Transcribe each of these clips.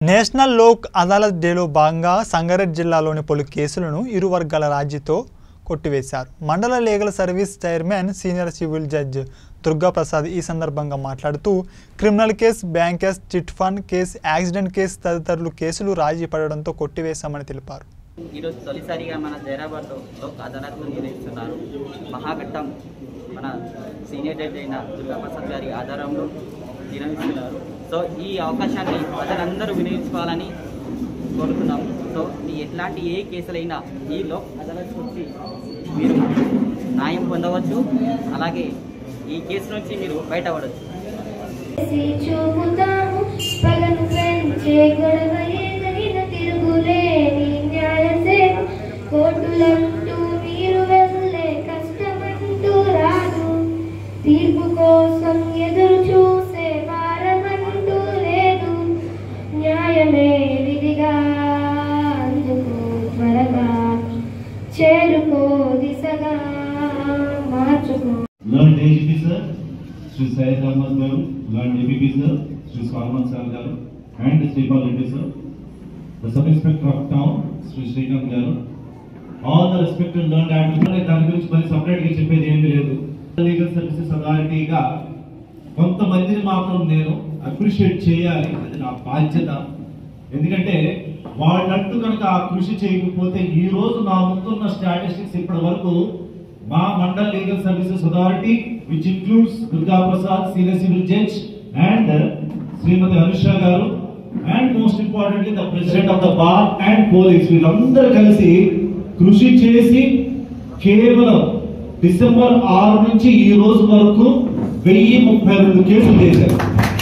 national Lok Adalat డేలో భాగంగా సంగారెడ్డి జిల్లాలోని పలు కేసులను ఇరు వర్గాల రాజీతో కొట్టివేశారు mandal legal service chairman senior civil judge Durga Prasad ఈ సందర్భంగా మాట్లాడుతూ criminal case bank case chit fund case accident case తదితరులు కేసులు రాజీ పడడంతో కొట్టివేశామని తెలిపారు ఈరోజు తొలిసారిగా మన జైరాబాద్లో లోక్ అదాలత్ను నిర్వహిస్తున్నారు మహాఘట్టం మన సీనియర్ జడ్జి అయిన దుర్గా ప్రసాద్ గారి ఆధారంలో నిర్వహిస్తున్నారు సో ఈ అవకాశాన్ని ప్రజలందరూ వినియోగించుకోవాలని కోరుతున్నాం సో మీ ఎట్లాంటి ఏ కేసులైనా ఈ లోక్ అదాలత్ నుంచి మీరు న్యాయం పొందవచ్చు అలాగే ఈ కేసు నుంచి మీరు బయటపడవచ్చు చేసి చూపుతాము పగను పెంచే గొడవ ఏదైన తిరుగులేని న్యాయ సేవ కోర్టులంటూ మీరు వెళ్ళే కష్టమంటూ రాదు తీర్పు కోసం ఎదురు చూసే వారమంటూ లేదు న్యాయమే విధిగా అందుకు త్వరగా చేరుకో దిశగా మార్చుకో learned AGP sir, Sri Syed Ahmad garu, learned APP sir, Sri Salman sir garu, and Sripal Reddy sir, the sub inspector of town, Sri Srikanth garu, all the respected learned advocates దాని గురించి మరి separate గా చెప్పేది ఏమీ లేదు legal services అథారిటీగా కొంతమందిని మాత్రం నేను అప్రిషియేట్ చేయాలి అది నా బాధ్యత ఎందుకంటే వాళ్ళంటూ కనుక ఆ కృషి చేయకపోతే ఈ రోజు నా ముందున్న స్టాటిస్టిక్స్ ఇప్పటి వరకు మా mandal legal services authority which includes Durga Prasad senior civil judge and Srimati Anusha garu and most importantly the president of the bar and police వీళ్ళందరూ కలిసి కృషి చేసి కేవలం డిసెంబర్ ఆరు నుంచి ఈ రోజు వరకు వెయ్యి ముప్పై రెండు కేసులు చేశారు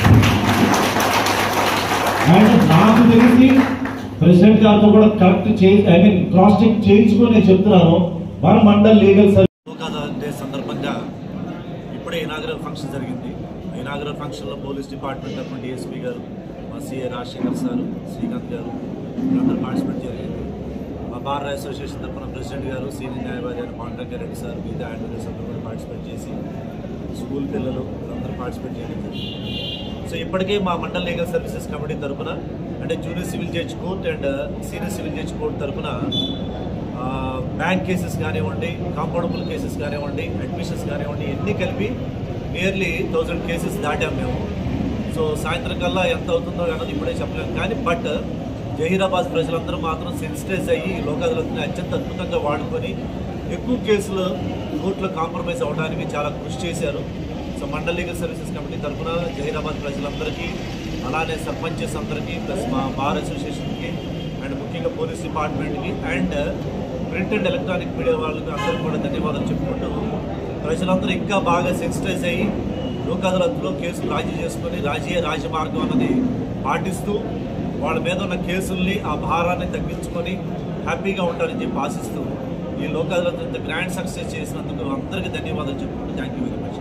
అండ్ నాకు తెలిసి ప్రెసిడెంట్ గారితో కూడా కరెక్ట్ చేసి ఐ మీన్ క్రాస్ చెక్ చేయించుకొని నేను చెప్తున్నాను మన mandal legal service Lok Adalat day సందర్భంగా ఇప్పుడే ఇనాగరల్ ఫంక్షన్ జరిగింది ఇనాగరల్ ఫంక్షన్లో పోలీస్ డిపార్ట్మెంట్ తరఫున డిఎస్పీ గారు మా సిఏ రాజశేఖర్ సార్ శ్రీకాంత్ గారు వీళ్ళందరూ పార్టిసిపేట్ జరిగింది మా బార్ అసోసియేషన్ తరఫున ప్రెసిడెంట్ గారు సీనియర్ న్యాయవాది అయిన పాండరంగ రెడ్డి సార్ మిగతా అడ్వకేట్స్ అందరూ కూడా పార్టిసిపేట్ చేసి స్కూల్ పిల్లలు అందరూ పార్టిసిపేట్ చేయడం జరిగింది సో ఇప్పటికే మా మండల్ లీగల్ సర్వీసెస్ కమిటీ తరఫున అంటే junior civil judge court and senior civil judge court తరఫున బ్యాంక్ కేసెస్ కానివ్వండి కాంపౌండబుల్ కేసెస్ కానివ్వండి అడ్మిషన్స్ కానివ్వండి ఎన్ని కలిపి నియర్లీ థౌజండ్ కేసెస్ దాటాం మేము సో సాయంత్రం కల్లా ఎంత అవుతుందో అన్నది ఇప్పుడే చెప్పలేము కానీ బట్ జహీరాబాద్ ప్రజలందరూ మాత్రం సెన్సిటైజ్ అయ్యి ఈ లోక్ అదాలత్ని అత్యంత అద్భుతంగా వాడుకొని ఎక్కువ కేసులు కోర్టులో కాంప్రమైజ్ అవడానికి చాలా కృషి చేశారు so mandal legal services committee తరఫున జహీరాబాద్ ప్రజలందరికీ అలానే సర్పంచెస్ అందరికీ ప్లస్ మా బార్ అసోసియేషన్కి అండ్ ముఖ్యంగా పోలీస్ డిపార్ట్మెంట్కి and print and electronic media వాళ్ళకి అందరికీ కూడా ధన్యవాదాలు చెప్పుకుంటూ ప్రజలందరూ ఇంకా బాగా సెన్సిటైజ్ అయ్యి లోక్ అదాలత్లో కేసులు రాజీ చేసుకొని రాజీయ రాజమార్గం అన్నది పాటిస్తూ వాళ్ళ మీద ఉన్న కేసుల్ని ఆ భారాన్ని తగ్గించుకొని హ్యాపీగా ఉంటారని చెప్పి ఆశిస్తూ ఈ లోక్ అదాలత్ ఇంత గ్రాండ్ సక్సెస్ చేసినందుకు అందరికీ ధన్యవాదాలు చెప్పుకుంటూ థ్యాంక్ యూ వెరీ మచ్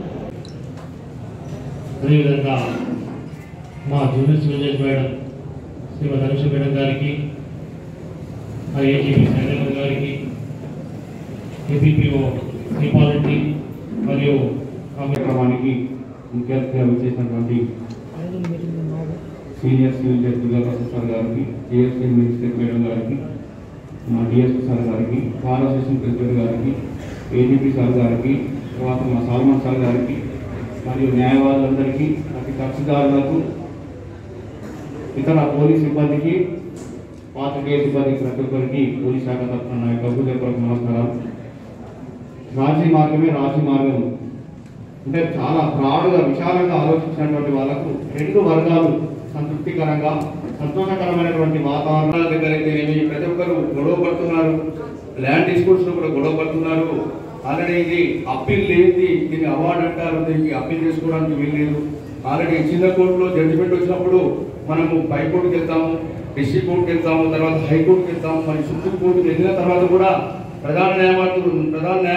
అదేవిధంగా మా junior civil judge madam Srimati Anusha madam గారికి ఐఏజీపీ శైలేంద్ర గారికి ఏపీపీఓ శ్రీపాలరెడ్డి మరియు కార్యక్రమానికి ముఖ్య అతిథిగా వచ్చేసినటువంటి senior civil judge Durga Prasad sir గారికి ఏఎస్పీ మినిస్టర్ మేడం గారికి మా డిఎస్పీ సార్ గారికి బార్ అసోసియేషన్ ప్రెసిడెంట్ గారికి ఏజీపీ సార్ గారికి తర్వాత మా సాల్మాన్ సార్ గారికి మరియు న్యాయవాదులందరికీ ప్రతి కక్షిదారులకు ఇతర పోలీస్ సిబ్బందికి పాత్రికేయ సిబ్బందికి ప్రతి ఒక్కరికి పోలీస్ శాఖ తరఫున నా యొక్క హృదయపూర్వక నమస్కారాలు రాజీ మార్గమే రాజీ మార్గం అంటే చాలా బ్రాడ్గా విశాలంగా ఆలోచించినటువంటి వాళ్ళకు రెండు వర్గాలు సంతృప్తికరంగా సంతోషకరమైనటువంటి వాతావరణాల దగ్గర అయితేనేమి ప్రతి ఒక్కరు గొడవ పడుతున్నారు ల్యాండ్ డిస్ప్యూట్స్ లో కూడా గొడవ పడుతున్నారు ఆల్రెడీ ఇది అప్పీల్ లేనిది దీన్ని అవార్డు అంటారు దీనికి అప్పీల్ చేసుకోవడానికి వీల్లేదు ఆల్రెడీ చిన్న కోర్టులో జడ్జిమెంట్ వచ్చినప్పుడు మనము పై కోర్టుకి వెళ్తాము డిస్ట్రిక్ట్ కోర్టుకి వెళ్తాము తర్వాత హైకోర్టుకి వెళ్తాము మరి సుప్రీం కోర్టుకి వెళ్ళిన తర్వాత కూడా ప్రధాన న్యాయమూర్తులు ప్రధాన న్యాయ